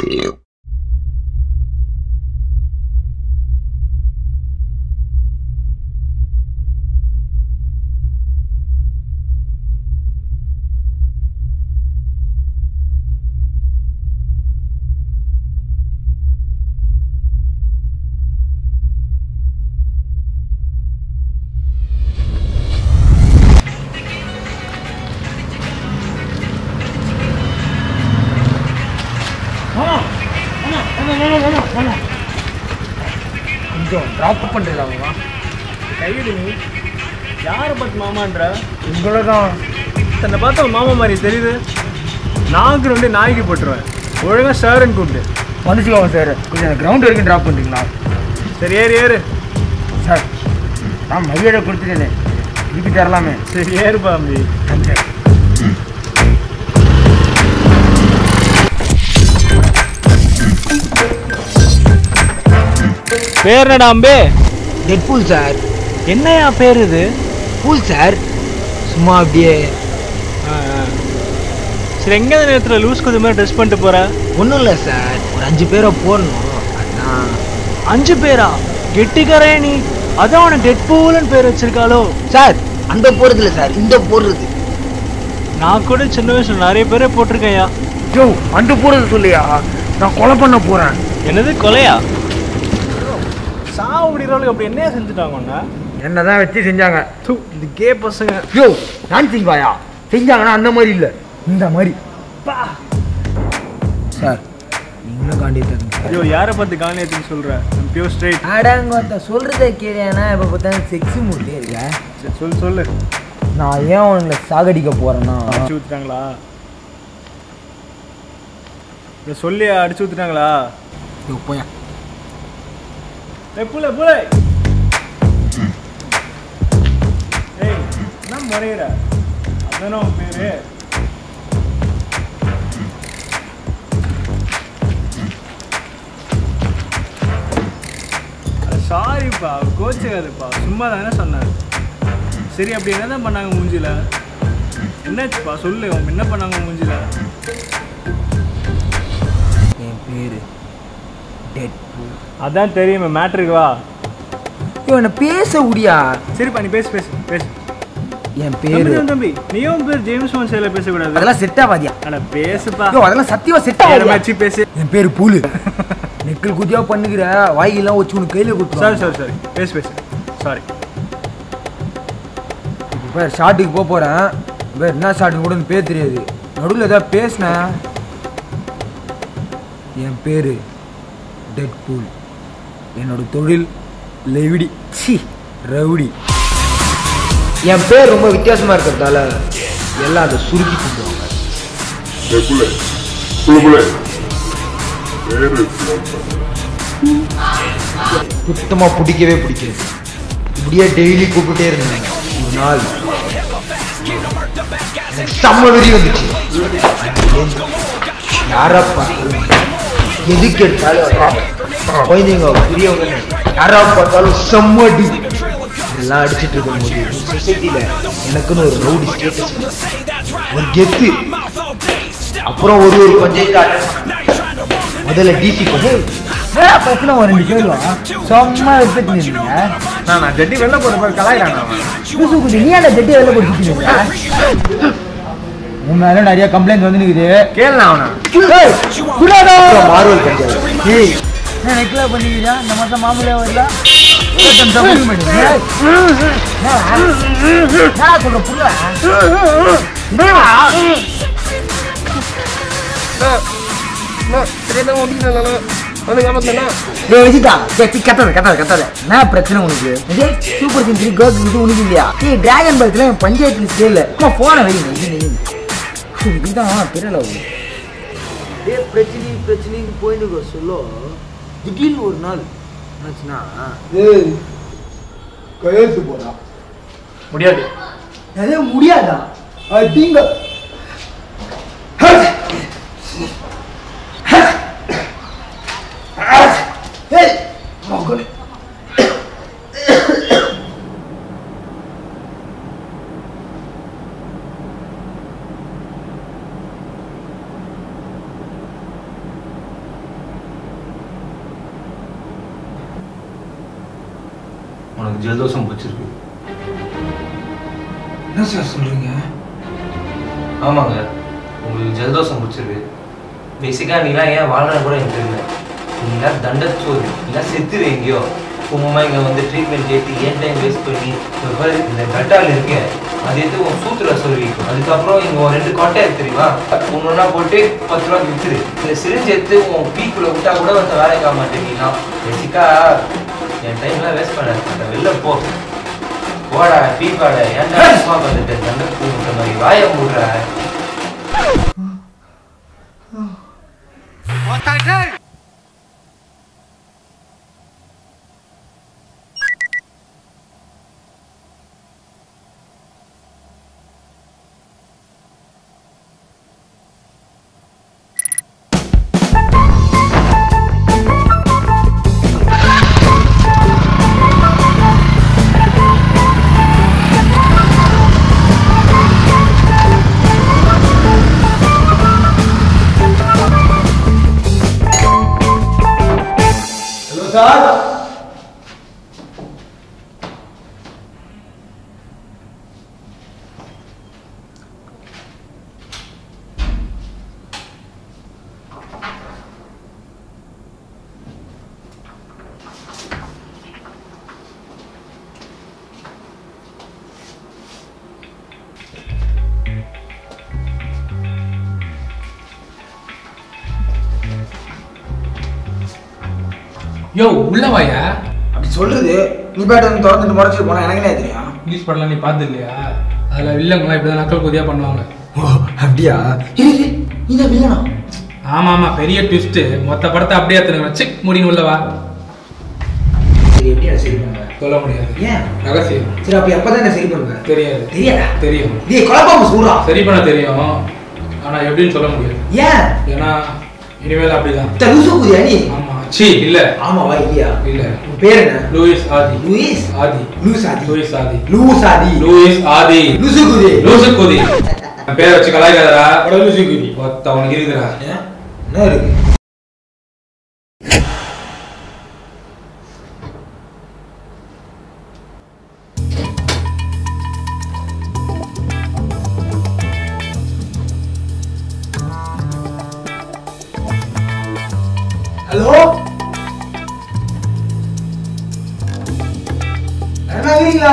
கொஞ்சம் ட்ராப் பண்ணுறீங்களா கையெடு நீ யாரை பார்த்து மாமான்ற உங்களை தான் தன்னை பார்த்தா உன் மாமா மாதிரி தெரியுது நாக்கு ரெண்டு நாய்க்கு போட்டுருவேன் ஒழுங்கா சாருன்னு கூப்பிட்டு மன்னிச்சுக்கோங்க சார் கொஞ்சம் எனக்கு கிரவுண்ட் வரைக்கும் ட்ராப் பண்ணுறீங்களா சரி ஏறு ஏறு சார் நான் மரியாதை கொடுத்துட்டேனே திருப்பி தரலாமே சரி ஏறுப்பா அம்பி சார் பேர் என்னடா அம்பே டெட்பூல் சார் என்னையா பேர் இது பூல் சார் சும்மா அப்படியே சரி எங்க இந்த நேரத்தில் லூஸ் கொஞ்சம் மாதிரி ட்ரெஸ் பண்ணிட்டு போற ஒன்றும் இல்லை சார் ஒரு அஞ்சு பேரை போடணும் அதான் அஞ்சு பேரா கெட்டிக்காரே நீ அதான் உனக்கு டெட் பூல்னு பேர் வச்சிருக்காளோ சார் அந்த போடுறது இல்லை சார் இந்த போடுறது நான் கூட சின்ன வயசுல நிறைய பேரே போட்டிருக்கேன்யா யோ அண்டு போகிறது சொல்லியா நான் கொலை பண்ண போகிறேன் என்னது கொலையா சாவு முடிகிறவளுக்கு அப்படி என்ன செஞ்சுட்டாங்கண்ணா என்ன தான் வச்சு செஞ்சாங்க தூ இந்த கே பசங்க யோ நான் சிங்காயா செஞ்சாங்கன்னா அந்த மாதிரி இல்லை இந்த மாதிரி சார் நீங்களும் காண்டி தருங்க ஐயோ யாரை பார்த்து காலியத்துன்னு சொல்ற பியூர் ஸ்ட்ரைட் அடங்க சொல்றத கேட்கனா இப்போ பார்த்தாலும் செக்ஸி மூட்டே இருக்க சரி சொல்லு சொல்லு நான் ஏன் உங்களை சாகடிக்க போறேன்னா அடிச்சு ஊத்துட்டாங்களா இதை சொல்லி அடிச்சு ஊத்துட்டாங்களா போயா ஏய் புள்ள புள்ள ஏய் என்ன முறையிற அதானே உன் பேரு சாரிப்பா கோச்சுக்காதுப்பா சும்மா தானே சொன்னாரு சரி அப்படி என்னதான் பண்ணாங்க மூஞ்சில என்னாச்சுப்பா சொல்லு அவங்க என்ன பண்ணாங்க மூஞ்சில என் பேரு டெட்பூல் அதான் தெரியுமே மேட்ருக்கு வா ஐயோ என்ன பேச முடியா சரிப்பா நீ பேசு பேசு பேசு என் தம்பி, பேரு தம்பி, தம்பி நீயும் பேர் ஜேம்ஸ் பாண்ட் செயல பேசக்கூடாது அதெல்லாம் செட் ஆகாதியா அட பேசுப்பா ஐயோ அதெல்லாம் சத்தியமா செட் வேற ஆகாதியா மாதிரி பேசு என் பேரு பூலு நெக்கில் குதியா பண்ணுகிற வாய்கெல்லாம் வச்சு உனக்கு கையில சாரி கொடுத்து சாரி சாரி பேசு பேசு சாரி இப்போ ஷாட்டுக்கு போக போகிறேன் வேறு என்ன ஷாட்டுக்கு கூட எனக்கு பேர் தெரியாது நடுவில் ஏதாவது பேசினேன் என் பேர் டெட் பூல் என்னோட தொழில் லெவிடி சி ரவுடி என் பேர் ரொம்ப வித்தியாசமாக இருக்கிறதால எல்லாம் அதை சுருக்கி கூப்பிடுவாங்க புள்ள புள்ள புள்ள பேரு சிவப்பன். சுத்தமாக பிடிக்கவே பிடிக்காது இப்படியே டெய்லி கூப்பிட்டே இருந்தாங்க ஒரு நாள் எனக்கு செம்ம வெறி வந்துச்சு யாரா பார்த்தாலும் எதுக்கு எடுத்தாலும் குழந்தைங்க பெரியவங்க யாரா பார்த்தாலும் செம்ம அடி இதெல்லாம் அடிச்சிட்டு இருக்கும்போது சொசைட்டியில் எனக்குன்னு ஒரு ரவுடி ஸ்டேட்டஸ் ஒரு கெத்து அப்புறம் ஒரு ஒரு பஞ்சாயத்து attend பண்ணேன். முதல்ல டிசி கொண்டு பிரச்சனை ஒரு ரெண்டு கேள்வா சும்மா எடுத்துட்டு இருந்தீங்க நான் நான் ஜட்டி வெளில போகிற மாதிரி கலாயிறான் புதுசு குட்டி நீ அந்த ஜெட்டி வெளில போட்டு உன் மேல நிறைய கம்ப்ளைண்ட் வந்து நிக்குது கேளு அவனை மார்வல் பஞ்சாயத்து ஏய் நான் நெக்ல பண்ணிக்கிறா இந்த மாசம் மாமூலியா வரல சொல்ற புள்ள டேய் விஜிதா டேய் சி கத்தாத கத்தாத கத்தாத என்ன பிரச்சனை உனக்கு டேய் சூப்பர் செஞ்சுரி கோக்கு இது உனக்கு இல்லையா டேய் டிராகன் பால்ஸ்ல என் பஞ்சாயத்து லிஸ்ட் இல்ல சும்மா போன வை இது இது இதுதான் தெரியல டேய் பிரச்சனை பிரச்சனைக்கு போயிட்டு சொல்லோ திடீர்னு ஒரு நாள் என்னாச்சுன்னா கையெழுத்து போடா முடியாது அதே முடியாதா அப்படிங்க ஏய் மகனே உனக்கு ஜலதோஷம் பிடிச்சிருக்கு என்ன சார் சொல்றீங்க ஆமாங்க உங்களுக்கு ஜலதோஷம் பிடிச்சிருக்கு பேசிக்காக நீலாம் ஏன் வாழ்றது கூட எனக்கு தெரியல நீலாம் தண்டச்சோறு நீலாம் செத்துரு எங்கேயோ சும்மா இங்கே வந்து ட்ரீட்மெண்ட் ஏற்றி ஏன் டைம் வேஸ்ட் பண்ணி இந்த பாரு, இந்த கட்டால் இருக்கு அது எடுத்து உன் சூத்துல சொல்லி அதுக்கப்புறம் இங்கே ஒரு ரெண்டு கொட்டை இருக்கு தெரியுமா ஒன்று ஒன்றா போட்டு பத்து ரூபா விற்றுரு இந்த சிரிஞ்சு எடுத்து உன் பீக்குள்ள விட்டா கூட வந்து வேலைக்கு ஆக மாட்டேங்கன்னா பேசிக்காக என் டைம்லாம் வேஸ்ட் பண்ண வெளில போ போடா பீப்பாட ஏன்டா சும்மா வந்துட்டு தண்டை கூப்பிட்ட மாதிரி வாய மூடுற ஹலோ சார் யோ உள்ள வாயா அப்படி சொல்றது நீ பாட்டு வந்து திறந்துட்டு முறைச்சிட்டு போனா எனக்கு என்ன தெரியும் இங்கிலீஷ் படம்லாம் நீ பார்த்து இல்லையா அதில் வில்லங்களாம் இப்படி தான் நக்கல் கொதியாக பண்ணுவாங்க ஓ அப்படியா இரு இரு, நீ தான் வில்லனா ஆமாம் ஆமாம் பெரிய ட்விஸ்ட்டு மொத்த படத்தை அப்படியே எடுத்துருங்க சிக் முடின்னு உள்ள வா சரி எப்படி சரி பண்ணுவேன் சொல்ல முடியாது ஏன் ரகசியம் சரி அப்ப எப்பதான் என்ன சரி பண்ணுவேன் தெரியாது தெரியாதா தெரியும் டேய் குழப்பாம சொல்றா சரி பண்ண தெரியும் ஆனால் எப்படின்னு சொல்ல முடியாது ஏன் ஏன்னா இனிமேல் அப்படிதான் இத்த லூசு குதியா நீ ஆமா சி இல்ல ஆமாவா இல்லையா இல்ல உன் பேர் என்ன Louis Aadhi Louis Aadhi loose Aadhi Louis Aadhi loose Aadhi Louis Aadhi loose குதி லூசு கொதி என் பேரை வச்சு கலாய்க்காதடா லூசு குதி ஒத்த உனக்கு இருக்குதுடா ஏன்? என்ன இருக்கு ஹலோ இருக்கீங்களா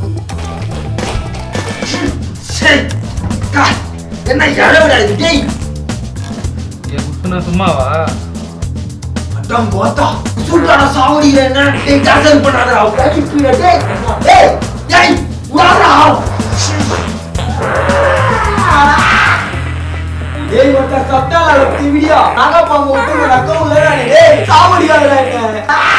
என்ன இடம் டேய் என் குத்துனா சும்மாவா அதான் கோத்தா சுல்தான சாவடியில என்ன டேய் டாக்டர் பண்ணாதடா உட்கார்ந்து கீழ டேய் டேய் டேய் உடாதடா டேய் மத்த சத்தால டிவிடியா நாங்க பாங்க விட்டு நக்க உள்ளடா டேய் சாவடியாடா என்ன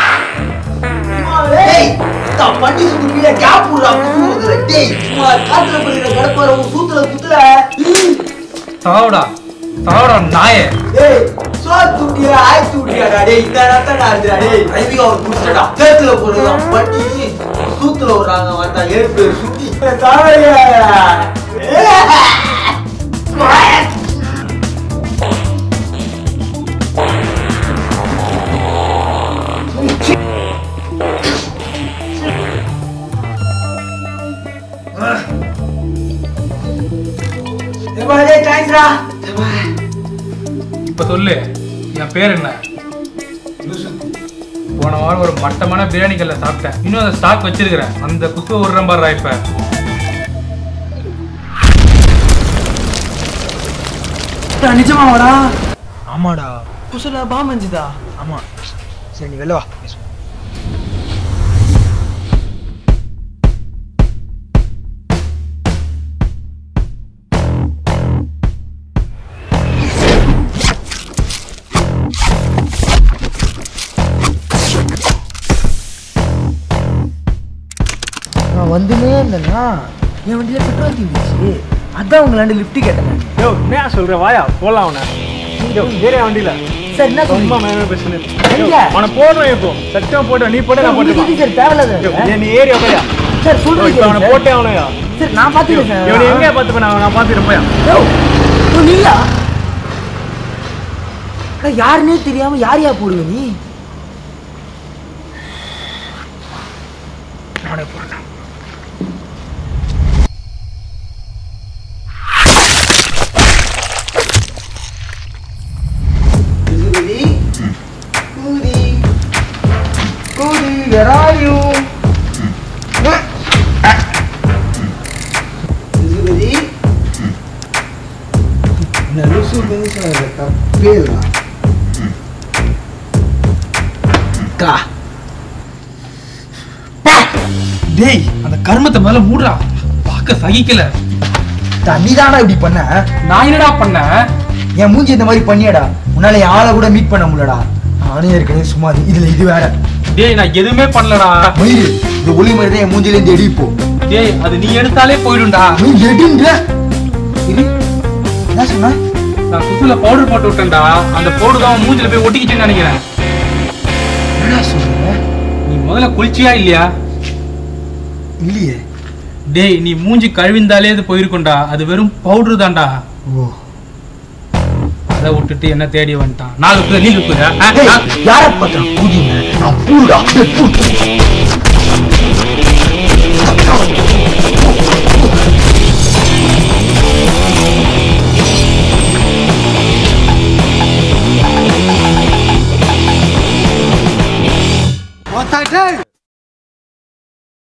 டேய் தா பண்ணி சுத்து கீழ கேப் உடா குத்துறதுல டேய் சும்மா காத்துல போயிற கடப்பார உன் சூத்துல குத்துல சாவடா சாவடா நாயே டேய் சோத் துண்டியா ஆய் துண்டியாடா டேய் இந்த நேரத்துல நான் இருந்துடா டேய் ஐவி அவர் குடிச்சடா சேத்துல போடுறதா பண்ணி சூத்துல விடுறாங்க வந்தா ஏழு பேர் சுத்தி தாவடியாடா இப்ப சொல்லு என் பேர் என்ன போன வாரம் ஒரு மட்டமான பிரியாணி கல்ல சாப்பிட்டேன் இன்னும் அந்த ஸ்டாக் வச்சிருக்கிறேன் அந்த குத்து விடுறேன் பாருடா இப்ப நிஜமாவாடா ஆமாடா குசல பாமஞ்சுதா ஆமா சரி நீ வெளில வா நான் வந்துனே இருந்தேன்னா என் வண்டியில பெட்ரோல் தீர்ந்துச்சு அதான் உங்களாண்ட லிஃப்ட் கேட்டேன் யோ என்ன சொல்ற வாயா போலாம் அவனை யோ ஏறியா வண்டியில சார் என்ன ரொம்ப சொல்றீங்க மேலே பேசுனேன் எங்க? அவனை போடுவேன் இப்போ சத்தியம் போட்டு நீ போட்டு நான் உங்களுக்கு போட்டுப்பேன் எதுக்கு சார் தேவையில்லாத யோ, ஏன் நீ ஏறி போயா சார் இப்போ சொல்றீங்க அவனை போட்டே அவனையா சார் நான் பாத்துக்கிறேன் சார் இவனை எங்க பார்த்துப்பேன் நான் நான் பார்த்துட்டு போயா யோ, யோ, நீயா அக்கா, யாருன்னே தெரியாம யார் யா போடுவ நீ நானே போடுறேன் Goody, Goody, where are you? Goody. இந்த லூசு பெருசு தப்பே இல்லை கா டேய் அந்த கர்மத்தை மேல மூடுறா பார்க்க சகிக்கல தண்ணி தானடா இப்படி பண்ண நான் என்னடா பண்ணேன் என் மூஞ்சி இந்த மாதிரி பண்ணியடா உன்னால என் ஆளை கூட மீட் பண்ண முடியலடா நானே ஏற்கனவே சும்மா இரு. இதுல இது வேற டேய் நான் எதுவுமே பண்ணலடா மயிறு இந்த ஒளி மாதிரி தான் என் மூஞ்சில இருந்து எடி போ டேய் அது நீ எடுத்தாலே போயிடும்டா நீ எடுன்ற இரு என்ன சொன்ன நான் குசுல பவுடர் போட்டு விட்டேன்டா அந்த பவுடர் தான் உன் மூஞ்சில போய் ஒட்டிக்கிச்சுன்னு நினைக்கிறேன் என்னடா சொல்ற நீ முதல்ல குளிச்சியா இல்லையா இல்லையே டேய் நீ மூஞ்சி கழுவிந்தாலே அது போயிருக்கும்டா அது வெறும் பவுடர் தான்டா ஓ அதை விட்டுட்டு என்ன தேடி வந்துட்டான் நாலு பேர் நீ இருக்குதா டேய், யார பார்த்தா கூடிங்க நான் பூடா டேய், பூ. What I do?